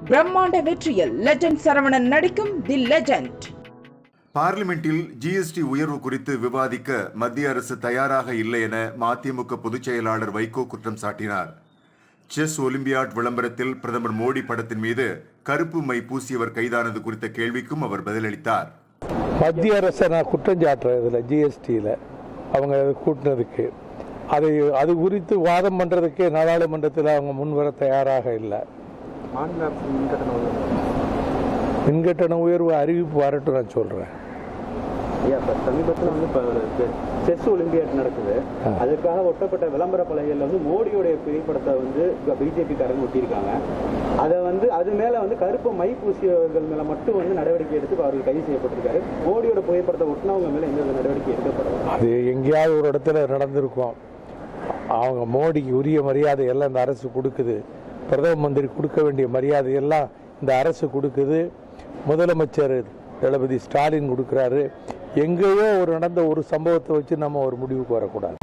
பிரம்மாண்ட வெற்றியில் லெஜண்ட் சரவணன் நடிக்கும் தி லெஜண்ட் பார்லிமெண்டில் ஜிஎஸ்டி உயர்வு குறித்து விவாதிக்க மத்திய அரசு தயாராக இல்லை என மதிமுக பொதுச் செயலாளர் வைகோ குற்றம் சாட்டினார் செஸ் ஒலிம்பியாட் விளம்பரத்தில் பிரதமர் மோடி படத்தின் மீது கருப்பு மை பூசியவர் கைதானது குறித்த கேள்விக்கும் அவர் பதிலளித்தார் மத்திய அரசை நான் குற்றம் சாட்டுறேன் இதில் ஜிஎஸ்டியில் அவங்க கூட்டினதுக்கு அதை அது குறித்து வாதம் பண்ணுறதுக்கே நாடாளுமன்றத்தில் அவங்க முன்வர தயாராக இல்லை மாநில அரசு மின்கட்டண உயர்வு மின்கட்டண உயர்வு அறிவிப்பு வரட்டும் நான் சொல்கிறேன் ஐயா இப்போ சமீபத்தில் வந்து இப்போ ஒரு செ- செஸ் ஒலிம்பியாட் நடக்குது அதுக்காக ஒட்டப்பட்ட விளம்பர பலகையில் வந்து மோடியோடைய புகைப்படத்தை வந்து பிஜேபி காரங்க ஒட்டியிருக்காங்க அதை வந்து அது மேலே வந்து கருப்பு மை பூசியவர்கள் மேலே மட்டும் வந்து நடவடிக்கை எடுத்து இப்ப அவர்கள் கைது செய்யப்பட்டிருக்காரு மோடியோட புகைப்படத்தை ஒட்டினவங்க மேலே எந்த வித நடவடிக்கை எடுக்கப்படல அது எங்கேயாவது ஒரு இடத்துல நடந்திருக்கும் அவங்க மோடிக்கு உரிய மரியாதை எல்லாம் இந்த அரசு கொடுக்குது பிரதம மந்திரி கொடுக்க வேண்டிய மரியாதை எல்லாம் இந்த அரசு கொடுக்குது முதலமைச்சர் தளபதி ஸ்டாலின் கொடுக்குறாரு எங்கேயோ ஒரு நடந்த ஒரு சம்பவத்தை வச்சு நம்ம ஒரு முடிவுக்கு வரக்கூடாது